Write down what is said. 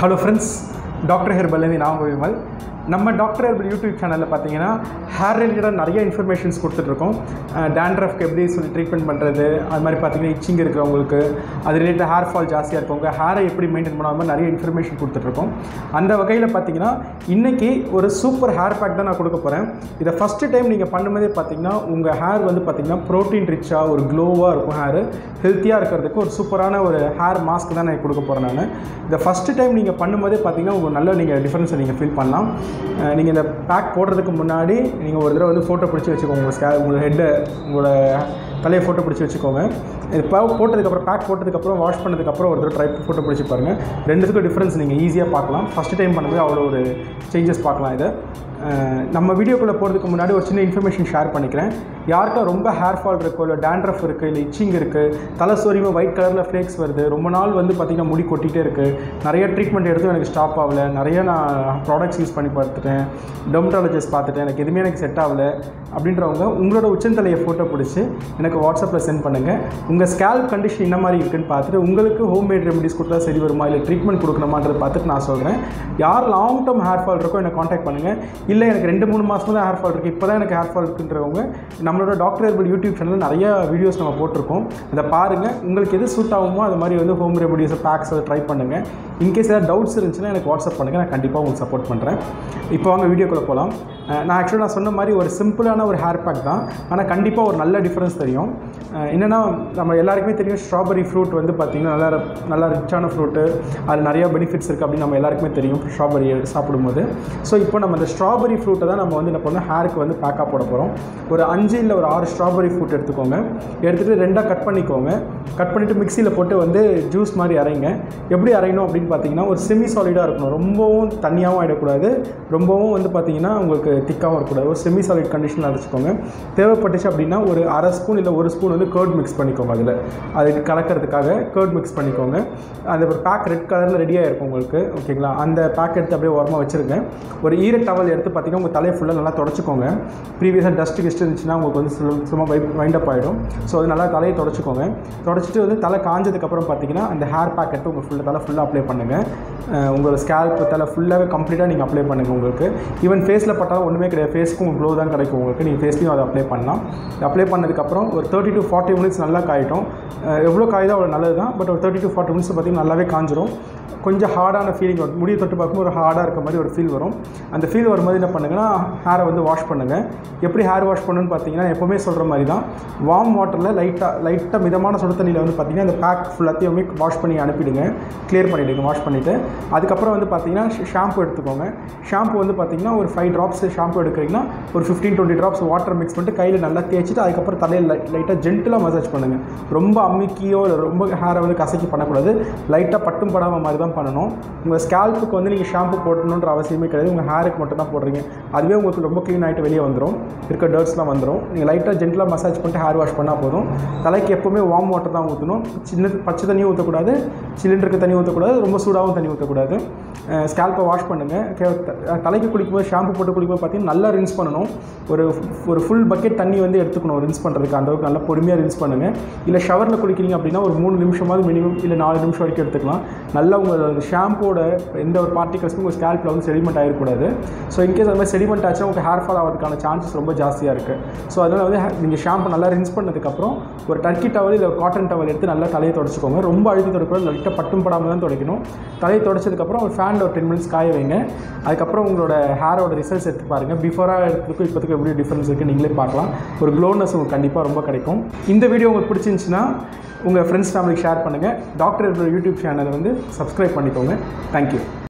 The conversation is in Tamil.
ஹலோ ஃப்ரெண்ட்ஸ் டாக்டர் ஹெர்பல்லேருந்து நான் உங்கள் விமல் நம்ம டாக்டர் ஹெர்பல் யூடியூப் சேனலில் பார்த்தீங்கன்னா ஹேர் ரிலேட்டடாக நிறைய இன்ஃபர்மேஷன்ஸ் கொடுத்துட்ருக்கோம் டேண்ட்ரஃப்க்கு எப்படி சொல்லி ட்ரீட்மெண்ட் பண்ணுறது அது மாதிரி பார்த்தீங்கன்னா இச்சிங் இருக்கிறவங்களுக்கு அது ரிலேட்டட் ஹேர் ஃபால் ஜாஸ்தியாக இருக்கவங்க ஹேரை எப்படி மெயின்டைன் பண்ணாமல் நிறைய இன்ஃபர்மேஷன் கொடுத்துட்ருக்கோம் அந்த வகையில் பார்த்தீங்கன்னா இன்றைக்கி ஒரு சூப்பர் ஹேர் பேக் தான் நான் கொடுக்க போகிறேன் இதை ஃபஸ்ட்டு டைம் நீங்கள் பண்ணும்போதே பார்த்தீங்கன்னா உங்கள் ஹேர் வந்து பார்த்தீங்கன்னா ப்ரோட்டீன் ரிச்சாக ஒரு க்ளோவாக இருக்கும் ஹேர் ஹெல்த்தியாக இருக்கிறதுக்கு ஒரு சூப்பரான ஒரு ஹேர் மாஸ்க் தான் நான் கொடுக்க போகிறேன் நான் இதை ஃபஸ்ட்டு டைம் நீங்கள் பண்ணும்போதே பார்த்தீங்கன்னா உங்களுக்கு நல்ல நீங்கள் டிஃப்ரென்ஸை நீங்கள் ஃபீல் பண்ணலாம் நீங்கள் இந்த பேக் போடுறதுக்கு முன்னாடி நீங்கள் ஒரு தடவை வந்து ஃபோட்டோ பிடிச்சி வச்சுக்கோங்க உங்கள் ஸ்கே உங்களோட ஹெட்டை உங்களோட தலையை ஃபோட்டோ பிடிச்சி வச்சுக்கோங்க இது பா போட்டதுக்கப்புறம் பேக் போட்டதுக்கப்புறம் வாஷ் பண்ணதுக்கப்புறம் ஒரு தடவை ட்ரை ஃபோட்டோ பிடிச்சி பாருங்கள் ரெண்டுத்துக்கும் டிஃப்ரென்ஸ் நீங்கள் ஈஸியாக பார்க்கலாம் ஃபஸ்ட்டு டைம் பண்ணும்போது அவ்வளோ ஒரு சேஞ்சஸ் பார்க்கலாம் இதை அஹ் நம்ம வீடியோக்குள்ளே போகிறதுக்கு முன்னாடி ஒரு சின்ன இன்ஃபர்மேஷன் ஷேர் பண்ணிக்கிறேன் யாருக்கா ரொம்ப ஹேர் ஃபால் இருக்கோ இல்லை டேண்ட்ரஃப் இருக்குது இல்லை இச்சிங் இருக்குது தலை சொரியும் ஒயிட் கலரில் ஃப்ளேக்ஸ் வருது ரொம்ப நாள் வந்து பார்த்திங்கன்னா முடி கொட்டிகிட்டே இருக்குது நிறைய ட்ரீட்மெண்ட் எடுத்தும் எனக்கு ஸ்டாப் ஆகலை நிறைய நான் ப்ராடக்ட்ஸ் யூஸ் பண்ணி பார்த்துட்டேன் டெர்மட்டாலஜிஸ்ட் பார்த்துட்டேன் எனக்கு எதுவுமே எனக்கு செட் ஆகலை அப்படின்றவங்க உங்களோட உச்சந்தலையை ஃபோட்டோ பிடிச்சி எனக்கு வாட்ஸ்அப்பில் சென்ட் பண்ணுங்கள் உங்கள் ஸ்கேல்ப் கண்டிஷன் என்ன மாதிரி இருக்குன்னு பார்த்துட்டு உங்களுக்கு ஹோம் மேட் ரெமடிஸ் கொடுத்தா சரி வருமா இல்லை ட்ரீட்மெண்ட் கொடுக்கணுமான்றதை பார்த்துட்டு நான் சொல்கிறேன் யார் லாங் டேர்ம் ஹேர் ஃபால் இருக்கோ என்னை காண்டாக்ட் பண்ணுங்கள் இல்லை எனக்கு ரெண்டு மூணு மாதம் தான் ஹேர் ஃபால் இருக்குது இப்போ தான் எனக்கு ஹேர் ஃபால் இருக்குன்றவங்க நம்மளோட டாக்டர் ஹெர்பல் யூடியூப் சேனலில் நிறைய வீடியோஸ் நம்ம போட்டிருக்கோம் அதை பாருங்கள் உங்களுக்கு எது சூட் ஆகுமோ அது மாதிரி வந்து ஹோம் ரெமடிஸ் பேக்ஸ் அதை ட்ரை பண்ணுங்கள் இன்கேஸ் ஏதாவது டவுட்ஸ் இருந்துச்சுன்னா எனக்கு வாட்ஸ்அப் பண்ணுங்கள் நான் கண்டிப்பாக உங்களுக்கு சப்போர்ட் பண்ணுறேன் இப்போ வாங்க வீடியோக்குள்ளே போகலாம் அஹ் நான் ஆக்சுவலாக நான் சொன்ன மாதிரி ஒரு சிம்பிளான ஒரு ஹேர் பேக் தான் ஆனால் கண்டிப்பாக ஒரு நல்ல டிஃப்ரென்ஸ் தெரியும் அஹ் என்னென்னா நம்ம எல்லாருக்குமே தெரியும் ஸ்ட்ராபெரி ஃப்ரூட் வந்து பார்த்திங்கன்னா நல்லா நல்லா ரிச்சான ஃப்ரூட்டு அது நிறைய பெனிஃபிட்ஸ் இருக்குது அப்படின்னு நம்ம எல்லாருக்குமே தெரியும் ஸ்ட்ராபெரி சாப்பிடும்போது ஸோ இப்போ நம்ம அந்த ஸ்ட்ராபெரி ஃப்ரூட்டை தான் நம்ம வந்து என்ன பண்ணோம் ஹேருக்கு வந்து பேக்காக போட போகிறோம் ஒரு அஞ்சு இல்லை ஒரு ஆறு ஸ்ட்ராபெரி ஃப்ரூட் எடுத்துக்கோங்க எடுத்துகிட்டு ரெண்டாக கட் பண்ணிக்கோங்க கட் பண்ணிவிட்டு மிக்சியில் போட்டு வந்து ஜூஸ் மாதிரி அரைங்க எப்படி அரையணும் அப்படின்னு பார்த்தீங்கன்னா ஒரு செமி சாலிடாக இருக்கணும் ரொம்பவும் தண்ணியாகவும் ஆகிடக்கூடாது ரொம்பவும் வந்து பார்த்தீங்கன்னா உங்களுக்கு திக்காகவும் இருக்கக்கூடாது ஒரு செமி சாலிட் கண்டிஷனில் அரைச்சிக்கோங்க தேவைப்பட்டுச்சு அப்படின்னா ஒரு அரை ஸ்பூன் இல்லை ஒரு ஸ்பூன் வந்து கேர்ட் மிக்ஸ் பண்ணிக்கோங்க அதில் அது கலக்கிறதுக்காக கேர்ட் மிக்ஸ் பண்ணிக்கோங்க அந்த ஒரு பேக் ரெட் கலரில் ரெடியாக இருக்கும் உங்களுக்கு ஓகேங்களா அந்த பேக் எடுத்து அப்படியே ஓரமாக வச்சுருங்க ஒரு ஈர டவல் எடுத்து பார்த்தீங்கன்னா உங்கள் தலையை ஃபுல்லாக நல்லா தொடச்சிக்கோங்க ப்ரீவியஸாக டஸ்ட் கிஸ்ட் இருந்துச்சுன்னா உங்களுக்கு வந்து சும்மா- சும்மா வை வைண்ட் அப் ஆகிடும் ஸோ அது நல்லா தலையை தொடச்சிக்கோங்க தொடச்சிட்டு வந்து தலை காஞ்சதுக்கப்புறம் பார்த்தீங்கன்னா அந்த ஹேர் பேக் எடுத்து உங்கள் ஃபுல்லாக தலை ஃபுல்லாக அப்ளை பண்ணுங்கள் அஹ் உங்களோட ஸ்கேல்ப் தலை ஃபுல்லாகவே கம்ப்ளீட்டாக நீங்கள் அப்ளை பண்ணுங்கள் உங்களுக்கு ஈவன் ஃபேஸில் பட்டாலும் ஒன்றுமே கிடையாது ஃபேஸ்க்கும் க்ளோ தான் கிடைக்கும் உங்களுக்கு நீங்கள் ஃபேஸ்லையும் அதை அப்ளை பண்ணலாம் அப்ளை பண்ணதுக்கப்புறம் ஒரு தேர்ட்டி டு ஃபார்ட்டி மினிட்ஸ் நல்லா காயட்டும் அஹ் எவ்வளோ காயுதோ அவ்வளோ நல்லது தான் பட் ஒரு தேர்ட்டி டு ஃபார்ட்டி மினிட்ஸ் பார்த்தீங்கன்னா நல்லாவே காஞ்சிரும் கொஞ்சம் ஹார்டான ஃபீலிங் வரும் முடியை தொட்டு பார்க்கும்போது ஒரு ஹார்டாக இருக்க மாதிரி ஒரு ஃபீல் வரும் அந்த ஃபீல் வரும்போது என்ன பண்ணுங்கன்னா ஹேரை வந்து வாஷ் பண்ணுங்கள் எப்படி ஹேர் வாஷ் பண்ணணும்னு பார்த்தீங்கன்னா எப்போவுமே சொல்கிற மாதிரி தான் வார்ம் வாட்டரில் லைட்டாக லைட்டாக மிதமான சுடு தண்ணியில் வந்து பார்த்தீங்கன்னா அந்த பேக் ஃபுல்லாத்தையுமே வாஷ் பண்ணி அனுப்பிடுங்க க்ளியர் பண்ணிவிடுங்க வாஷ் பண்ணிவிட்டு அதுக்கப்புறம் வந்து பார்த்தீங்கன்னா ஷாம்பு எடுத்துக்கோங்க ஷாம்பு வந்து பார்த்தீங்கன்னா ஒரு ஃபைவ் ட்ராப்ஸ் ஷாம்பு எடுக்கிறீங்கன்னா ஒரு fifteen twenty drops water mix பண்ணிட்டு கையில் நல்லா தேய்ச்சிட்டு அதுக்கப்புறம் தலையில் லை லைட்டாக ஜென்டிலாக மசாஜ் பண்ணுங்கள் ரொம்ப அம்மிக்கியோ இல்லை ரொம்ப ஹேரை வந்து கசக்கி பண்ணக்கூடாது லைட்டாக பட்டும் படாமல் மாதிரி தான் பண்ணணும் உங்கள் ஸ்கேல்ப்புக்கு வந்து நீங்கள் ஷாம்பு போடணுன்ற அவசியமே கிடையாது உங்கள் ஹேருக்கு மட்டும் தான் போடுறீங்க அதுவே உங்களுக்கு ரொம்ப க்ளீன் ஆகிட்டு வெளியே வந்துடும் இருக்க டர்ட்ஸ்லாம் வந்துடும் நீங்கள் லைட்டாக ஜென்டிலாக மசாஜ் பண்ணிட்டு ஹேர் வாஷ் பண்ணால் போதும் தலைக்கு எப்போவுமே வார்ம் வாட்டர் தான் ஊற்றணும் சின்ன பச்சை தண்ணியும் ஊற்றக்கூடாது சிலிண்டருக்கு தண்ணி ஊற்றக்கூடாது ரொம்ப சூடாகவும் தண்ணி ஊற்றக்கூடாது ஸ்கேல்ப்பை வாஷ் பண்ணுங்கள் தலைக்கு குளிக்கும்போது ஷாம்பு போட்டு குளிக்கும்போது பார்த்தீங்கன்னா நல்லா ரின்ஸ் பண்ணணும் ஒரு ஒரு ஃபுல் பக்கெட் தண்ணி வந்து எடுத்துக்கணும் ரின்ஸ் பண்ணுறதுக்கு அந்த அளவுக்கு நல்லா பொறுமையாக ரின்ஸ் பண்ணுங்கள் இல்லை ஷவரில் குளிக்கிறீங்க அப்படின்னா ஒரு மூணு நிமிஷமாவது மினிமம் இல்லை நாலு நிமிஷம் வரைக்கும் எடுத்துக்கலாம் நல்லா உங்கள் அந்த ஷாம்போட எந்த ஒரு பார்ட்டிகல்ஸும் உங்கள் ஸ்கேல்ப்பில் வந்து செடிமெண்ட் ஆகிடக்கூடாது ஸோ இன்கேஸ் அந்த மாதிரி செடிமெண்ட் ஆச்சுன்னா உங்கள் ஹேர் ஃபால் ஆகிறதுக்கான சான்சஸ் ரொம்ப ஜாஸ்தியாக இருக்குது ஸோ அதனால் வந்து நீங்கள் ஷாம்பு நல்லா ரின்ஸ் பண்ணதுக்கப்புறம் ஒரு டர்க்கி டவல் இல்லை ஒரு காட்டன் டவல் எடுத்து நல்லா தலையை தொடச்சிக்கோங்க ரொம்ப அழுத்தி தொடக்கூடாது லைட்டாக பட்டும் படாமல் தான் துடைக்கணும் தலையை தொடச்சதுக்கப்புறம் ஒரு ஃபேனில் ஒரு டென் மினிட்ஸ் காய வைங்க அதுக்கப்புறம் உங்களோட ஹேரோட ரிசல்ட்ஸ் எடுத்து பாருங்கள் பிஃபோராக எடுத்துக்கும் இப்போதுக்கு எப்படி டிஃப்ரென்ஸ் இருக்குது நீங்களே பார்க்கலாம் ஒரு க்ளோனஸ் உங்களுக்கு கண்டிப்பாக ரொம்ப கிடைக்கும் இந்த வீடியோ உங்களுக்கு பிடிச்சிருந்துச்சுன்னா உங்கள் ஃப்ரெண்ட்ஸ் ஃபேமிலிக்கு ஷேர் பண்ணுங்கள் டாக்டர் யூடியூப் சேனலை வந்து சப்ஸ்கிரைப் பண்ணிக்கோங்க தேங்க்யூ